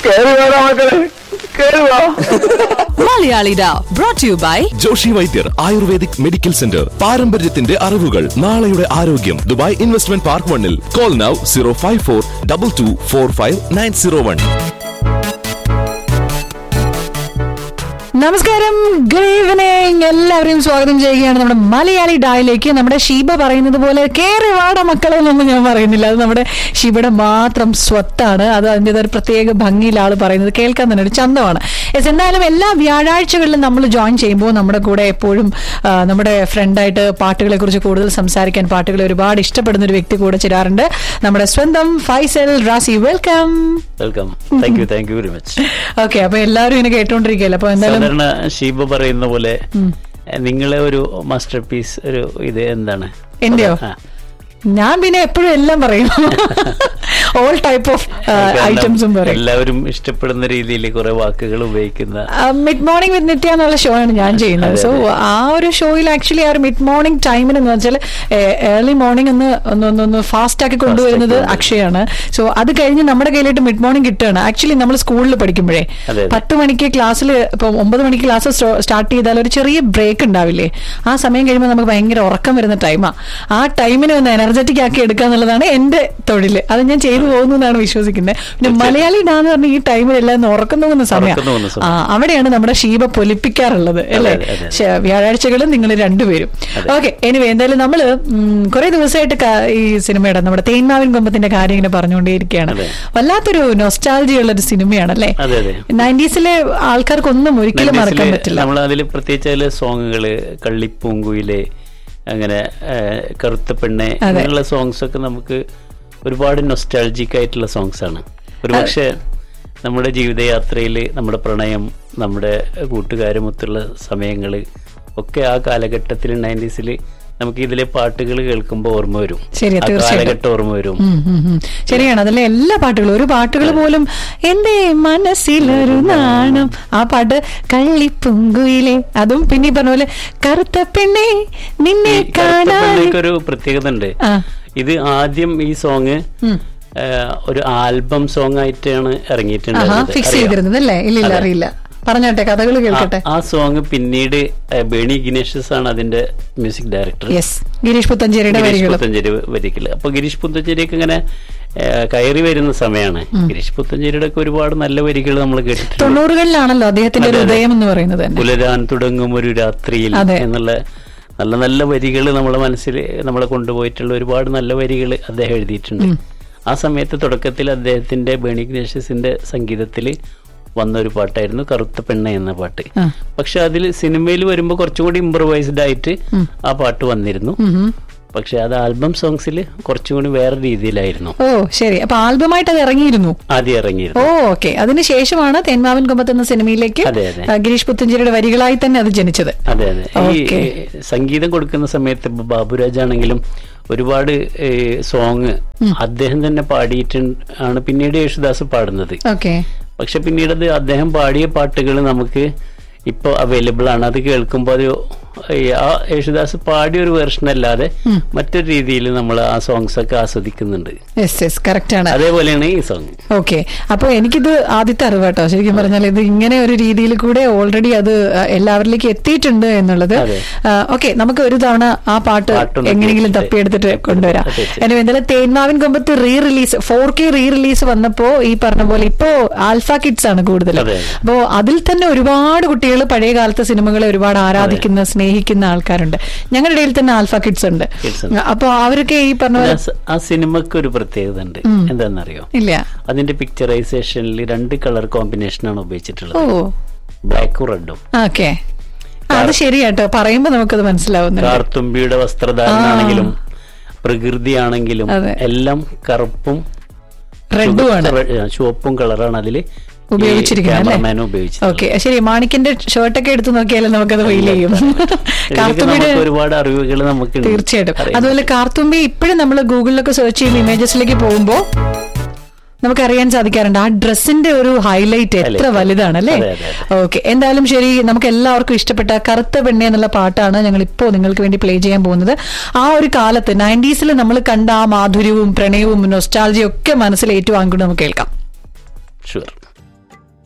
കേറി വേണം മക്കളെ കേറി വാ മലയാളിഡ brought to you by Joshy Vaidyar ayurvedic medical centre പാരമ്പര്യത്തിന്റെ അറിവുകൾ നാളെയുടെ ആരോഗ്യം ദുബായ് ഇൻവെസ്റ്റ്മെന്റ് പാർക്ക് വണ്ണിൽ call now zero five four double two four five nine zero one നമസ്കാരം ഗുഡ് ഈവനിങ് എല്ലാവരെയും സ്വാഗതം ചെയ്യുകയാണ് നമ്മുടെ മലയാളി ഡായിലേക്ക് നമ്മുടെ ഷീബ പറയുന്നത് പോലെ കേറി വാട മക്കളെ എന്നൊന്നും ഞാൻ പറയുന്നില്ല അത് നമ്മുടെ ഷീബയുടെ മാത്രം സ്വത്താണ് അത് അതിൻ്റെ ഒരു പ്രത്യേക ഭംഗിയിൽ ആൾ പറയുന്നത് കേൾക്കാൻ തന്നെ ഒരു ചന്തമാണ് യെസ് എന്തായാലും എല്ലാ വ്യാഴാഴ്ചകളിലും നമ്മൾ ജോയിൻ ചെയ്യുമ്പോൾ നമ്മുടെ കൂടെ എപ്പോഴും ആ, നമ്മുടെ ഫ്രണ്ടായിട്ട് പാട്ടുകളെ കുറിച്ച് കൂടുതൽ സംസാരിക്കാൻ പാട്ടുകളെ ഒരുപാട് ഇഷ്ടപ്പെടുന്ന ഒരു വ്യക്തി കൂടെ ചേരാറുണ്ട് നമ്മുടെ സ്വന്തം Faisal Razi welcome welcome thank you thank you very much okay അപ്പൊ എല്ലാവരും ഇങ്ങനെ കേട്ടോണ്ടിരിക്കുകയല്ലോ അപ്പൊ എന്തായാലും സാധാരണ ഷീബ പറയുന്ന പോലെ നിങ്ങളെ ഒരു മാസ്റ്റർ പീസ് ഒരു ഇത് എന്താണ് എന്റെയോ? ആ. ഞാൻ പിന്നെ എപ്പോഴും എല്ലാം പറയും ഓൾ ടൈപ്പ് ഓഫ് കാരണം ഐറ്റംസും പറയും എല്ലാവരും ഇഷ്ടപ്പെടുന്ന രീതിയിൽ കുറെ വാക്കുകൾ ഉപയോഗിക്കുന്ന മിഡ് മോർണിംഗ് വിത്ത് നിത്യ എന്നുള്ള ഷോ ആണ് ഞാൻ ചെയ്യുന്നത് അതെ, സോ അതെ. ആ ഒരു ഷോയിൽ ആക്ച്വലി ആ ഒരു മിഡ് മോർണിംഗ് ടൈമിന് എന്ന് വെച്ചാൽ ഏർലി മോർണിംഗ് ഒന്ന് ഒന്ന് ഒന്ന് ഒന്ന് ഫാസ്റ്റ് ആക്കി കൊണ്ടുവരുന്നത് കൊണ്ടുവരും. അക്ഷയാണ് സോ അത് കഴിഞ്ഞ് നമ്മുടെ കയ്യിലോട്ട് മിഡ് മോർണിംഗ് കിട്ടുകയാണ് ആക്ച്വലി നമ്മൾ സ്കൂളിൽ പഠിക്കുമ്പോഴേ അതെ, അതെ. പത്ത് മണിക്ക് ക്ലാസ്സിൽ ഇപ്പൊ ഒമ്പത് മണിക്ക് ക്ലാസ് സ്റ്റാർട്ട് ചെയ്താൽ ഒരു ചെറിയ ബ്രേക്ക് ഉണ്ടാവില്ലേ ആ സമയം കഴിയുമ്പോൾ നമുക്ക് ഭയങ്കര ഉറക്കം വരുന്ന ടൈമാ ആ ടൈമിനെ ഒന്ന് എനർജറ്റിക് ആക്കി എടുക്കുക എന്നുള്ളതാണ് എന്റെ തൊഴിൽ അത് ഞാൻ ചെയ്തു പോകുന്നു എന്നാണ് വിശ്വസിക്കുന്നത് പിന്നെ മലയാളി ഡാന്ന് പറഞ്ഞ ഈ ടൈമിൽ എല്ലാം ഒന്ന് ഉറക്കം പോകുന്ന സമയം ഉറക്കം തൂങ്ങുന്ന സമയം. ആ അവിടെയാണ് നമ്മുടെ ഷീബ പൊലിപ്പിക്കാറുള്ളത് അല്ലേ അതെ, അതെ. ശ- വ്യാഴാഴ്ചകളും നിങ്ങൾ രണ്ടുപേരും ഓക്കെ എനിവേ എന്തായാലും നമ്മള് കുറെ ദിവസമായിട്ട് ക- ഈ സിനിമയുടെ നമ്മുടെ തേന്മാവിൻ കൊമ്പത്തിന്റെ കാര്യം ഇങ്ങനെ പറഞ്ഞുകൊണ്ടേയിരിക്കുകയാണ് അതെ. വല്ലാത്തൊരു നൊസ്റ്റാൾജി ഉള്ള ഒരു സിനിമയാണ് അല്ലേ അതെ, അതെ. നയൻറ്റീസിലെ ആൾക്കാർക്കൊന്നും ഒരിക്കലും മറക്കാൻ പറ്റില്ല നമ്മൾ അതിൽ പ്രത്യേകിച്ച് അതിലെ സോങ്ങുകള് കള്ളിപ്പൂങ്കുയിലെ അങ്ങനെ ആ, കറുത്ത പെണ്ണെ അതെ. അങ്ങനെയുള്ള സോങ്സ് ഒക്കെ നമുക്ക് ഒരുപാട് നൊസ്റ്റാൾജിക് ആയിട്ടുള്ള സോങ്സ് ആണ് ഒരുപക്ഷെ നമ്മുടെ ജീവിതയാത്രയിൽ നമ്മുടെ പ്രണയം നമ്മുടെ കൂട്ടുകാരുമൊത്തുള്ള സമയങ്ങൾ ഒക്കെ ആ കാലഘട്ടത്തിൽ നയൻറ്റീസിൽ നമുക്ക് ഇതിലെ പാട്ടുകൾ കേൾക്കുമ്പോൾ ഓർമ്മ വരും ശരിയാ, ആ തീർച്ചയായിട്ടും. കാലഘട്ടം ഓർമ്മ വരും ഉം, ഉം, ഉം. ശരിയാണ് അതിലെ എല്ലാ പാട്ടുകളും ഒരു പാട്ടുകൾ പോലും എന്റെ മനസ്സിലൊരു നാണം ആ പാട്ട് കള്ളിപ്പുങ്കുയിലെ അതും പിന്നെ ഈ പറഞ്ഞ പോലെ കറുത്ത പെണ്ണെ നിന്നെ ഈ കറുത്ത കാണാൻ പെണ്ണയ്ക്ക് ഒരു പ്രത്യേകത ഉണ്ട് ആ. ഇത് ആദ്യം ഈ സോങ് ഒരു ആൽബം സോങ് ആയിട്ടാണ് ആഹാ ഇറങ്ങിയിട്ടുണ്ടായിരുന്നത് ഫിക്സ് അറിയാം. ചെയ്തിരുന്നത് അല്ലേ ഇല്ലില്ല അതെ. അറിയില്ല പറഞ്ഞോട്ടെ കഥകൾ കേൾക്കട്ടെ ആ- ആ സോങ് പിന്നീട് ഏ, ബേണി ഗിനേഷസ് ആണ് അതിന്റെ മ്യൂസിക് ഡയറക്ടർ യെസ് ഗിരീഷ് പുത്തഞ്ചേരിയുടെ ഗിരീഷ് വരികളും പുത്തഞ്ചേരി വരിക്കല് അപ്പൊ ഗിരീഷ് പുത്തഞ്ചേരിയൊക്കെ ഇങ്ങനെ ഏ, കയറി വരുന്ന സമയമാണ് ഗിരീഷ് പുത്തഞ്ചേരിയുടെ ഒക്കെ ഒരുപാട് നല്ല വരികൾ നമ്മൾ കേട്ടിട്ടുണ്ട് തൊണ്ണൂറുകളിലാണല്ലോ അദ്ദേഹത്തിന്റെ ഒരു അതെ, അതെ. ഉദയം എന്ന് പറയുന്നത് തന്നെ പുലരാൻ തുടങ്ങും ഒരു രാത്രിയിൽ അതെ. എന്നുള്ള നല്ല നല്ല വരികൾ നമ്മളെ മനസ്സിൽ നമ്മളെ കൊണ്ടുപോയിട്ടുള്ള ഒരുപാട് നല്ല വരികൾ അദ്ദേഹം എഴുതിയിട്ടുണ്ട് ആ സമയത്ത് തുടക്കത്തിൽ അദ്ദേഹത്തിന്റെ ബേണി ഗ്നേഷ്യസിന്റെ സംഗീതത്തിൽ വന്ന ഒരു പാട്ടായിരുന്നു കറുത്ത പെണ്ണ എന്ന പാട്ട് ആ. പക്ഷെ അതിൽ സിനിമയിൽ വരുമ്പോൾ കുറച്ചും കൂടി ഇംപ്രവൈസ്ഡ് ആയിട്ട് ആ പാട്ട് വന്നിരുന്നു പക്ഷെ അത് ആൽബം സോങ്സിൽ കുറച്ചും കൂടി വേറെ രീതിയിലായിരുന്നു ഓ ശരി അപ്പൊ ആൽബമായിട്ട് അത് ഇറങ്ങിയിരുന്നു ആദ്യം ഓ ഇറങ്ങിയിരുന്നു ഓക്കെ അതിനുശേഷമാണ് തെന്മാവൻ കൊമ്പത്ത് എന്ന സിനിമയിലേക്ക് അതെ, അതെ. ആ, ഗിരീഷ് പുത്തഞ്ചേരിയുടെ വരികളായി തന്നെ അത് ജനിച്ചത് അതെ അതെ ഈ ഓക്കേ. ഈ സംഗീതം കൊടുക്കുന്ന സമയത്ത് ഇപ്പൊ ബാബുരാജ് ആണെങ്കിലും ഒരുപാട് സോങ് അദ്ദേഹം തന്നെ പാടിയിട്ട് ആണ് പിന്നീട് യേശുദാസ് പാടുന്നത് ഓക്കെ പക്ഷെ പിന്നീട് അത് അദ്ദേഹം പാടിയ പാട്ടുകൾ നമുക്ക് ഇപ്പൊ അവൈലബിൾ ആണ് അത് കേൾക്കുമ്പോൾ അത് ഈ ആ യേശുദാസ് പാടിയ ഒരു വെർഷൻ അല്ലാതെ മറ്റൊരു രീതിയിൽ നമ്മൾ ആ സോങ്സ് ഒക്കെ ആസ്വദിക്കുന്നുണ്ട് യെസ് യെസ് കറക്റ്റ് ആണ് അതേപോലെയാണ് ഈ സോങ് ഓക്കെ അപ്പൊ എനിക്കിത് ആദ്യത്തെ അറിവ് കേട്ടോ ശരിക്കും പറഞ്ഞാൽ ഇത് ഇങ്ങനെ ഒരു രീതിയിൽ കൂടെ ഓൾറെഡി അത് ആ, എല്ലാവരിലേക്ക് എത്തിയിട്ടുണ്ട് എന്നുള്ളത് അതെ. ഓക്കെ നമുക്ക് ഒരു തവണ ആ പാട്ട് പാട്ടൊന്ന് എങ്ങനെയെങ്കിലും കേട്ടിട്ട് തപ്പിയെടുത്തിട്ട് കൊണ്ടുവരാം തീർച്ചയായും. എന്നെ എന്തായാലും Thenmavin Kombath re release four K re release വന്നപ്പോ ഈ പറഞ്ഞ പോലെ ഇപ്പോ ആൽഫ കിഡ്സ് ആണ് കൂടുതൽ അതെ. അപ്പോ അതിൽ തന്നെ ഒരുപാട് കുട്ടികൾ പഴയ കാലത്തെ സിനിമകളെ ഒരുപാട് ആരാധിക്കുന്ന സ്നേഹിക്കുന്ന ആൾക്കാരുണ്ട് ഞങ്ങളുടെ ഇടയിൽ തന്നെ ആൽഫ കിഡ്സ് ഉണ്ട് Kids ഉണ്ട്. അപ്പൊ അവരൊക്കെ ഈ പറഞ്ഞ പോലെ ആ സ- ആ സിനിമക്ക് ഒരു പ്രത്യേകത ഉണ്ട് എന്താണെന്നറിയോ ഇല്ല അതിന്റെ പിക്ചറൈസേഷനിൽ രണ്ട് കളർ കോമ്പിനേഷൻ ആണ് ഉപയോഗിച്ചിട്ടുള്ളത് ഓ ബ്ലാക്കും റെഡും ഓക്കെ അത് ശരിയാട്ടോ പറയുമ്പോ നമുക്കത് മനസ്സിലാവുന്നുണ്ട് കാർത്തുമ്പിയുടെ വസ്ത്രധാരണമാണെങ്കിലും പ്രകൃതിയാണെങ്കിലും അതെ. എല്ലാം കറുപ്പും റെഡും ആണ് ചുവ- ചുവപ്പും കളറാണ് അതിൽ ഉപയോഗിച്ചിരിക്കുന്നത് ക്യാമറമാനും അല്ലേ ഉപയോഗിച്ചത് ഓക്കെ ശരി മാണിക്കിന്റെ ഷർട്ടൊക്കെ എടുത്ത് നോക്കിയാലേ നമുക്കത് ഫീൽ ചെയ്യും കാർത്തുമ്പിയുടെ നമുക്ക് ഒരുപാട് അറിവുകൾ നമുക്ക് തീർച്ചയായിട്ടും അതുപോലെ കാർത്തുമ്പി ഇപ്പോഴും നമ്മൾ ഗൂഗിളിലൊക്കെ സെർച്ച് ചെയ്യുന്ന ഇമേജസിലേക്ക് പോകുമ്പോൾ നമുക്കറിയാൻ സാധിക്കാറുണ്ട് ആ ഡ്രസ്സിന്റെ ഒരു ഹൈലൈറ്റ് എത്ര Highlight. വലുതാണ് അല്ലേ അതെ, അതെ, ഓക്കെ എന്തായാലും ശരി നമുക്ക് എല്ലാവർക്കും ഇഷ്ടപ്പെട്ട കറുത്ത പെണ്ണെ എന്നുള്ള പാട്ടാണ് ഞങ്ങൾ ഇപ്പോൾ നിങ്ങൾക്ക് വേണ്ടി പ്ലേ ചെയ്യാൻ പോകുന്നത് ആ ഒരു കാലത്ത് നയൻറ്റീസിൽ നമ്മൾ കണ്ട ആ മാധുര്യവും പ്രണയവും നൊസ്റ്റാൾജിയും ഒക്കെ മനസ്സിൽ ഏറ്റുവാങ്ങിക്കൊണ്ട് നമുക്ക് കേൾക്കാം ഷുവർ